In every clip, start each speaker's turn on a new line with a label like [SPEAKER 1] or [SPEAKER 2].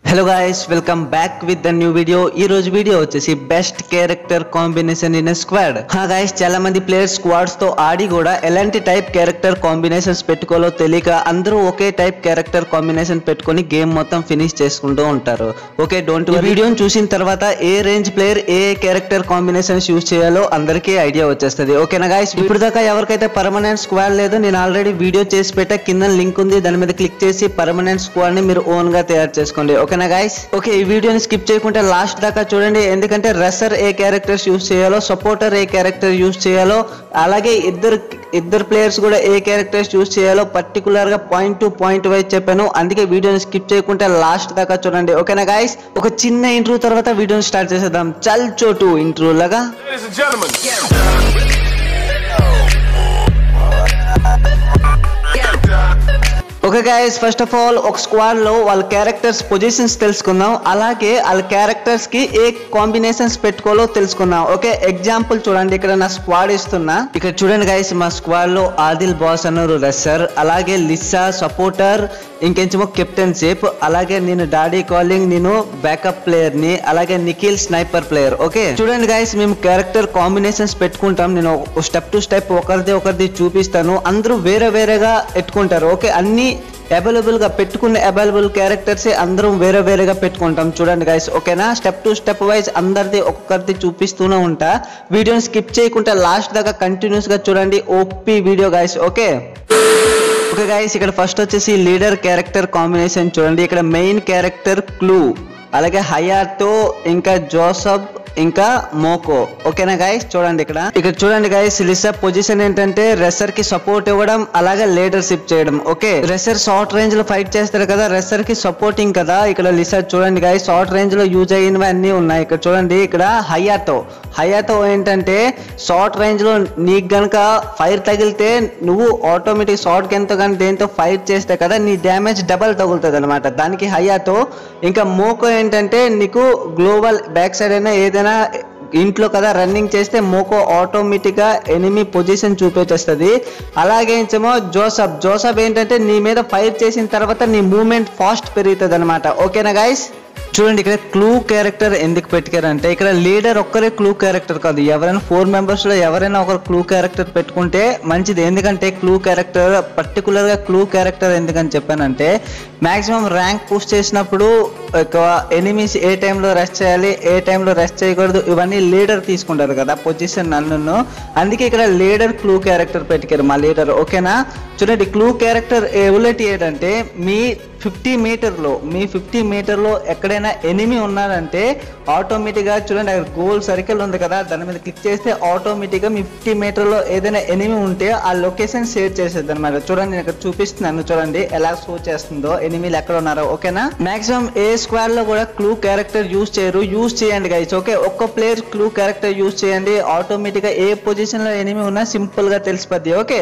[SPEAKER 1] Hello guys welcome back with the new video ఈ రోజు video వచ్చేసి best character combination in squad హా guys చాలా మంది ప్లేయర్స్ స్క్వాడ్స్ తో ఆడి కూడా ఎలాంటి టైప్ క్యారెక్టర్ కాంబినేషన్స్ పెట్టుకోవాలో తెలియక అందరూ ఒకే టైప్ క్యారెక్టర్ కాంబినేషన్ పెట్టుకొని గేమ్ మొత్తం ఫినిష్ చేసుకుంటూ ఉంటారు ఓకే డోంట్ వీడియోని చూసిన తర్వాత ఏ రేంజ్ ప్లేయర్ ఏ క్యారెక్టర్ కాంబినేషన్స్ యూస్ చేయాలో అందరికీ ఐడియా వచ్చేస్తుంది ఓకేనా గాయస్ ఇప్పుడు దాకా ఎవరికైతే పర్మనెంట్ స్క్వాడ్ లేదో నేను ఆల్రెడీ వీడియో చేసి పెట్టా కింద లింక్ ఉంది దాని మీద క్లిక్ చేసి పర్మనెంట్ స్క్వాడ్ ని మీరు ఓన్ గా తయారు చేసుకోండి ఓకేనా గాయస్ ఓకే ఈ వీడియోని స్కిప్ చేయకుంటే లాస్ట్ దాకా చూడండి ఎందుకంటే రెసర్ ఏ క్యారెక్టర్స్ యూస్ చేయాలో సపోర్టర్ ఏ క్యారెక్టర్ యూస్ చేయాలో అలాగే ఇద్దరు ఇద్దరు ప్లేయర్స్ కూడా ఏ క్యారెక్టర్స్ యూస్ చేయాలో పర్టికులర్ గా పాయింట్ టు పాయింట్ వైజ్ చెప్పాను అందుకే వీడియోని స్కిప్ చేయకుంటే లాస్ట్ దాకా చూడండి ఓకేనా గాయస్ ఒక చిన్న ఇంట్రూ తర్వాత వీడియోని స్టార్ట్ చేసేద్దాం చల్ చోటు ఇంట్రూ లాగా
[SPEAKER 2] Ladies and gentlemen.
[SPEAKER 1] Okay guys first of all ఒక స్క్వాడ్ లో వాళ్ళ క్యారెక్టర్స్ పొజిషన్స్ తెలుసుకుందాం అలాగే వాళ్ళ క్యారెక్టర్స్ కి ఏ కాంబినేషన్స్ పెట్టుకోవాలో తెలుసుకుందాం ఓకే ఎగ్జాంపుల్ చూడండి ఇక్కడ నా స్క్వాడ్ ఇస్తున్నా ఇక్కడ చూడండి గైస్ మా స్క్వాడ్ లో ఆదిల్ బాస్ అన్నారు రెసర్ అలాగే లిస్సా సపోర్టర్ ఇంకెంచమో కెప్టెన్షిప్ అలాగే నేను డాడీ కాలింగ్ నేను బ్యాకప్ ప్లేయర్ ని అలాగే నిఖిల్ స్నైపర్ ప్లేయర్ ఓకే చూడండి గైస్ మేము క్యారెక్టర్ కాంబినేషన్స్ పెట్టుకుంటాం నేను స్టెప్ టు స్టెప్ ఒకరిది ఒకరిది చూపిస్తాను అందరూ వేరే వేరేగా పెట్టుకుంటారు ఓకే అన్ని అవైలబుల్ గా పెట్టుకున్న అవైలబుల్ క్యారెక్టర్స్ అందరం వేరే వేరేగా పెట్టుకుంటాం చూడండి గైస్ ఓకేనా స్టెప్ టు స్టెప్ వైజ్ అందరిది ఒక్కొక్కరిది చూపిస్తూనే ఉంటా వీడియోని స్కిప్ చేయకుండా లాస్ట్ దాకా కంటిన్యూస్ గా చూడండి OP video guys okay okay guys ఇక్కడ ఫస్ట్ వచ్చేసి లీడర్ క్యారెక్టర్ కాంబినేషన్ చూడండి ఇక్కడ మెయిన్ క్యారెక్టర్ క్లూ అలాగే హయాతో ఇంకా జోసఫ్ ఇంకా మోకో ఓకేనా గైస్ చూడండి ఇక్కడ ఇక్కడ చూడండి గైస్ లిసా పొజిషన్ ఏంటంటే రెసర్ కి సపోర్ట్ ఇవ్వడం అలాగే లీడర్షిప్ చేయడం ఓకే రెసర్ షార్ట్ రేంజ్ లో ఫైట్ చేస్తారు కదా రెసర్ కి సపోర్టింగ్ కదా ఇక్కడ లిసా చూడండి గైస్ షార్ట్ రేంజ్ లో యూజ్ అయినవి అన్ని ఉన్నాయి ఇక్కడ చూడండి ఇక్కడ హయాతో హయాతో ఏంటంటే షార్ట్ రేంజ్ లో నీకు గనక ఫైర్ తగిలితే నువ్వు ఆటోమేటిక్ షార్ట్ గన్తో కానీ దేంతో ఫైట్ చేస్తే కదా నీ డ్యామేజ్ డబల్ తగులుతుంది అనమాట దానికి హయాతో ఇంకా మోకో ఏంటంటే నీకు గ్లోబల్ బ్యాక్ సైడ్ అయినా ఏదైనా ఇంట్లో కదా రన్నింగ్ చేస్తే మోకో ఆటోమేటిక్ గా ఎనిమి పొజిషన్ చూపించేస్తుంది అలాగే ఏమో జోసఫ్ జోసఫ్ ఏంటంటే నీ మీద ఫైర్ చేసిన తర్వాత నీ మూమెంట్ ఫాస్ట్ పెరుగుతుంది అనమాట ఓకేనా గైస్ చూడండి ఇక్కడ క్లూ క్యారెక్టర్ ఎందుకు పెట్టారంటే ఇక్కడ లీడర్ ఒక్కరే క్లూ క్యారెక్టర్ కాదు ఎవరైనా ఫోర్ మెంబర్స్ లో ఎవరైనా ఒకరు క్లూ క్యారెక్టర్ పెట్టుకుంటే మంచిది ఎందుకంటే క్లూ క్యారెక్టర్ పర్టికులర్ గా క్లూ క్యారెక్టర్ ఎందుకని చెప్పానంటే మాక్సిమం ర్యాంక్ పుష్ చేసినప్పుడు ఎక్కువ ఎనిమీస్ ఏ టైంలో రెస్ట్ చేయాలి ఏ టైంలో రెస్ట్ చేయకూడదు ఇవన్నీ లీడర్ తీసుకుంటారు కదా పొజిషన్ నన్ను అందుకే ఇక్కడ లీడర్ క్లూ క్యారెక్టర్ పెట్టారు మా లీడర్ ఓకేనా చూడండి క్లూ క్యారెక్టర్ ఎబిలిటీ ఏంటంటే మీ ఫిఫ్టీ మీటర్లో మీ ఫిఫ్టీ మీటర్లో ఎక్కడైనా ఎనిమి ఉన్నారంటే ఆటోమేటిక్గా చూడండి అక్కడ గోల్ సర్కిల్ ఉంది కదా దాని మీద క్లిక్ చేస్తే ఆటోమేటిక్గా మీ ఫిఫ్టీ మీటర్లో ఏదైనా ఎనిమి ఉంటే ఆ లొకేషన్ షేర్ చేసేది అనమాట చూడండి నేను ఇక్కడ చూపిస్తున్నాను చూడంండి ఎలా షో చేస్తుందో ఎనిమిలు ఎక్కడ ఉన్నారో ఓకేనా మాక్సిమం ఏ స్క్వాడ్ లో కూడా క్లూ క్యారెక్టర్ యూస్ చేయరు యూస్ చేయండి గైస్ ఓకే ఒక్క ప్లేయర్ క్లూ క్యారెక్టర్ యూస్ చేయండి ఆటోమేటిక్గా ఏ పొజిషన్ లో ఎనిమి ఉన్నా సింపుల్ గా తెలిసిపోద్ది ఓకే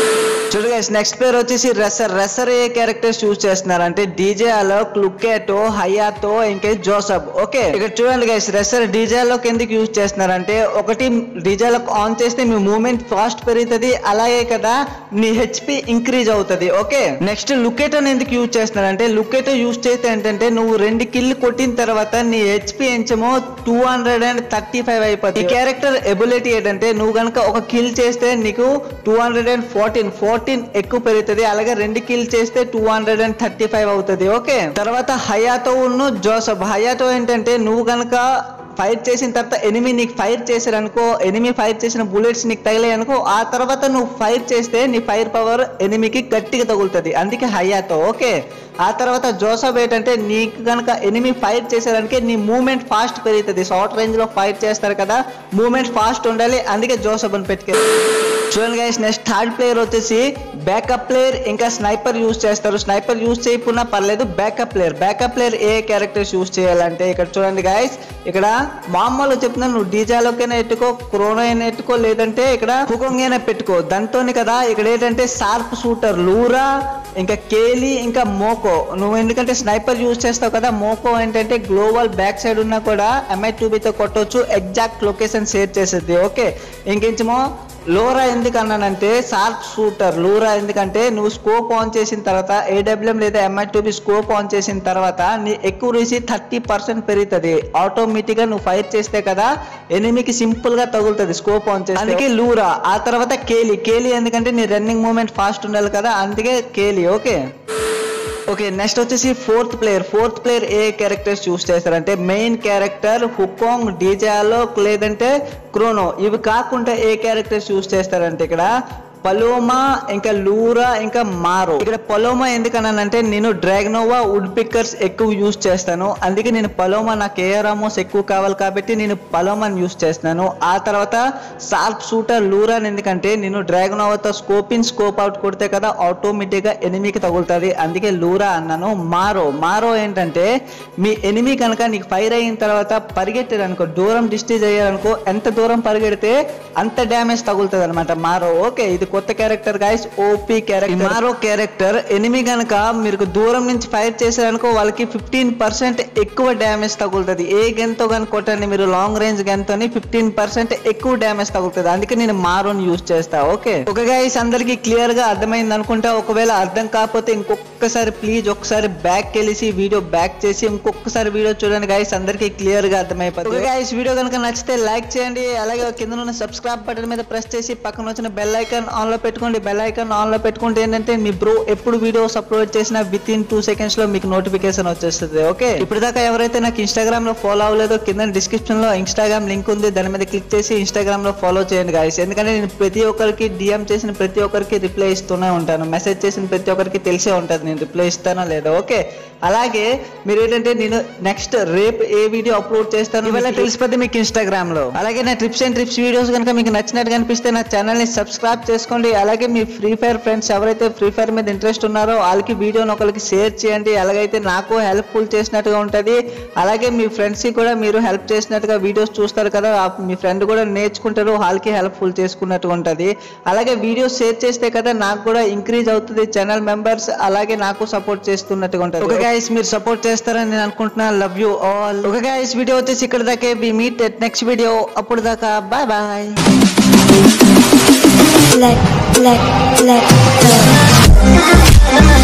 [SPEAKER 1] చూడు గైస్ నెక్స్ట్ పేరు వచ్చేసి రెసర్ రెసర్ ఏ క్యారెక్టర్స్ యూజ్ చేస్తున్నారంటే డీజే లో క్లుకేటో హయాతో ఇంకా జోసఫ్ ఓకే ఇక్కడ చూడండి గైస్ రెసర్ డీజే లోకి ఎందుకు యూజ్ చేస్తున్నారంటే ఒకటి డీజే లో ఆన్ చేస్తే మీ మూమెంట్ ఫాస్ట్ పెరుగుతుంది అలాగే కదా నీ హెచ్పి ఇంక్రీజ్ అవుతుంది ఓకే నెక్స్ట్ లుకేటోని ఎందుకు యూజ్ చేస్తున్నారంటే లుకేటో యూజ్ చేస్తే ఏంటంటే నువ్వు రెండు కిల్ కొట్టిన తర్వాత నీ హెచ్పి ఎంచమో two hundred and thirty five అయిపోతుంది ఈ క్యారెక్టర్ ఎబిలిటీ ఏంటంటే నువ్వు కనుక ఒక కిల్ చేస్తే నీకు two hundred and fourteen fourteen ఎక్కువ పెరుగుతుంది అలాగే రెండు కిల్ చేస్తే two hundred and thirty five అవుతుంది ఓకే తర్వాత హయాతో ఉన్న జోసఫ్ హయాతో ఏంటంటే నువ్వు కనుక ఫైర్ చేసిన తర్వాత ఎనిమి నీకు ఫైర్ చేశారనుకో ఎనిమి ఫైర్ చేసిన బుల్లెట్స్ నీకు తగిలాయి అనుకో ఆ తర్వాత నువ్వు ఫైర్ చేస్తే నీ ఫైర్ పవర్ ఎనిమికి గట్టిగా తగులుతుంది అందుకే హయాతో ఓకే ఆ తర్వాత జోసఫ్ ఏంటంటే నీకు కనుక ఎనిమి ఫైర్ చేసేదానికి నీ మూమెంట్ ఫాస్ట్ పెరుగుతుంది షార్ట్ రేంజ్ లో ఫైర్ చేస్తారు కదా మూమెంట్ ఫాస్ట్ ఉండాలి అందుకే జోసఫ్ అని పెట్టుకెళ్ళి చూడండి గైస్ నెక్స్ట్ థర్డ్ ప్లేయర్ వచ్చేసి బ్యాకప్ ప్లేయర్ ఇంకా స్నైపర్ యూజ్ చేస్తారు స్నైపర్ యూజ్ చేయకున్నా పర్లేదు బ్యాకప్ ప్లేయర్ బ్యాకప్ ప్లేయర్ ఏ క్యారెక్టర్స్ యూజ్ చేయాలంటే ఇక్కడ చూడండి గైస్ ఇక్కడ మామూలుగా చెప్తున్నాను నువ్వు డీజాలోకైనా ఎట్టుకో క్రోనో అయినా ఎట్టుకో లేదంటే ఇక్కడ హుకొంగ్ అయినా పెట్టుకో దాంతోనే కదా ఇక్కడ ఏంటంటే షార్ప్ షూటర్ లూరా ఇంకా కేలి ఇంకా మోకో నువ్వు ఎందుకంటే స్నైపర్ యూజ్ చేస్తావు కదా మోకో ఏంటంటే గ్లోబల్ బ్యాక్ సైడ్ ఉన్నా కూడా ఎంఐ టూబీతో కొట్టవచ్చు ఎగ్జాక్ట్ లొకేషన్ షేర్ చేసేది ఓకే ఇంకెంచమో లోరా ఎందుకు అన్నానంటే షార్ప్ షూటర్ లూరా ఎందుకంటే నువ్వు స్కోప్ ఆన్ చేసిన తర్వాత ఏడబ్ల్యూఎం లేదా ఎంఐ టూబీ స్కోప్ ఆన్ చేసిన తర్వాత నీ ఎక్కువరేసి థర్టీ పర్సెంట్ పెరుగుతుంది ఆటోమేటిక్ గా నువ్వు ఫైర్ చేస్తే కదా ఎనిమికి సింపుల్ గా తగులుతుంది స్కోప్ ఆన్ చేస్తే అందుకే లూరా ఆ తర్వాత కేలి కేలి ఎందుకంటే నీ రన్నింగ్ మూమెంట్ ఫాస్ట్ ఉండాలి కదా అందుకే కేలి ఓకే ఓకే నెక్స్ట్ వచ్చేసి ఫోర్త్ ప్లేయర్ ఫోర్త్ ప్లేయర్ ఏ క్యారెక్టర్స్ చూస్ చేస్తారంటే మెయిన్ క్యారెక్టర్ హుకాంగ్ డీజాలో లేదంటే క్రోనో ఇవి కాకుండా ఏ క్యారెక్టర్స్ చూస్ చేస్తారంటే ఇక్కడ పలోమా ఇంకా లూరా ఇంకా మారో ఇక్కడ పలోమా ఎందుకన్నానంటే నేను డ్రాగనోవా వుడ్ పిక్కర్స్ ఎక్కువ యూస్ చేస్తాను అందుకే నేను పలోమా నాకు ఏ రామోస్ ఎక్కువ కావాలి కాబట్టి నేను పలోమాని యూస్ చేస్తున్నాను ఆ తర్వాత సాల్ప్ షూటర్ లూరాన్ ఎందుకంటే నేను డ్రాగనోవాతో స్కోప్ ఇన్ స్కోప్ అవుట్ కొడితే కదా ఆటోమేటిక్గా ఎనిమికి తగులుతుంది అందుకే లూరా అన్నాను మారో మారో ఏంటంటే మీ ఎనిమి కనుక నీకు ఫైర్ అయిన తర్వాత పరిగెట్టారు అనుకో దూరం డిస్టేజ్ అయ్యారనుకో ఎంత దూరం పరిగెడితే అంత డ్యామేజ్ తగులుతుంది అనమాట మారో ఓకే ఇది కొత్త character guys OP character Maro character enemy కనుక మీరు దూరం నుంచి ఫైర్ చేశారనుకో వాళ్ళకి ఫిఫ్టీన్ పర్సెంట్ ఎక్కువ డ్యామేజ్ తగులుతుంది ఏ గన్ తో కనుక కొట్టండి మీరు లాంగ్ రేంజ్ గన్ తోని ఫిఫ్టీన్ పర్సెంట్ ఎక్కువ డ్యామేజ్ తగులుతుంది అందుకే నేను మారోని యూజ్ చేస్తా ఓకే ఒక గైస్ అందరికి క్లియర్ గా అర్థమైంది అనుకుంటా ఒకవేళ అర్థం కాకపోతే ఇంకొకసారి ప్లీజ్ ఒకసారి బ్యాక్ వెళ్ళేసి వీడియో బ్యాక్ చేసి ఇంకొకసారి వీడియో చూడండి గైస్ అందరికి క్లియర్ గా అర్థమైపోతుంది గైస్ వీడియో కనుక నచ్చితే లైక్ చేయండి అలాగే కింద ఉన్న సబ్స్క్రైబ్ బటన్ మీద ప్రెస్ చేసి పక్కన వచ్చిన బెల్ ఐకాన్ ఆన్ లో పెట్టుకోండి బెల్ ఐకాన్ ఆన్ లో పెట్టుకుంటే ఏంటంటే మీ బ్రో ఎప్పుడు వీడియోస్ అప్లోడ్ చేసినా విత్ ఇన్ టూ సెకండ్స్ లో మీకు నోటిఫికేషన్ వచ్చేస్తుంది ఓకే ఇప్పుడు దాకా ఎవరైతే నాకు ఇన్స్టాగ్రామ్ లో ఫాలో అవ్వలేదో కింద డిస్క్రిప్షన్ లో ఇన్స్టాగ్రామ్ లింక్ ఉంది దాని మీద క్లిక్ చేసి ఇన్స్టాగ్రామ్ లో ఫాలో చేయండి గాయస్ ఎందుకంటే నేను ప్రతి ఒక్కరికి డిఎం చేసిన ప్రతి ఒక్కరికి రిప్లై ఇస్తూనే ఉంటాను మెసేజ్ చేసిన ప్రతి ఒక్కరికి తెలిసే ఉంటుంది నేను రిప్లై ఇస్తానో లేదో ఓకే అలాగే మీరు ఏంటంటే నేను నెక్స్ట్ రేపు ఏ వీడియో అప్లోడ్ చేస్తాను ఇవాళ తెలిసిపోతే మీకు ఇన్స్టాగ్రామ్ లో అలాగే నా ట్రిప్స్ అండ్ ట్రిప్స్ వీడియోస్ కనుక మీకు నచ్చినట్టు కనిపిస్తే నా ఛానల్ ని సబ్స్క్రైబ్ చేసుకోండి అలాగే మీ ఫ్రీ ఫైర్ ఫ్రెండ్స్ ఎవరైతే ఫ్రీ ఫైర్ మీద ఇంట్రెస్ట్ ఉన్నారో వాళ్ళకి వీడియోని ఒకరికి షేర్ చేయండి అలాగైతే నాకు హెల్ప్ఫుల్ చేసినట్టుగా ఉంటుంది అలాగే మీ ఫ్రెండ్స్ కి కూడా మీరు హెల్ప్ చేసినట్టుగా వీడియోస్ చూస్తారు కదా ఆ మీ ఫ్రెండ్ కూడా నేర్చుకుంటారు వాళ్ళకి హెల్ప్ఫుల్ చేసుకున్నట్టుగా ఉంటుంది అలాగే వీడియోస్ షేర్ చేస్తే కదా నాకు కూడా ఇంక్రీజ్ అవుతుంది ఛానల్ మెంబర్స్ అలాగే నాకు సపోర్ట్ చేస్తున్నట్టుగా ఉంటుంది ఒక గైస్ మీరు సపోర్ట్ చేస్తారని నేను అనుకుంటున్నా లవ్ యూ ఆల్ ఒక గైస్ వీడియో వచ్చేసి ఇక్కడ దాకే వి మీట్ నెక్స్ట్ వీడియో అప్పుడు దాకా bye bye
[SPEAKER 3] let let let go.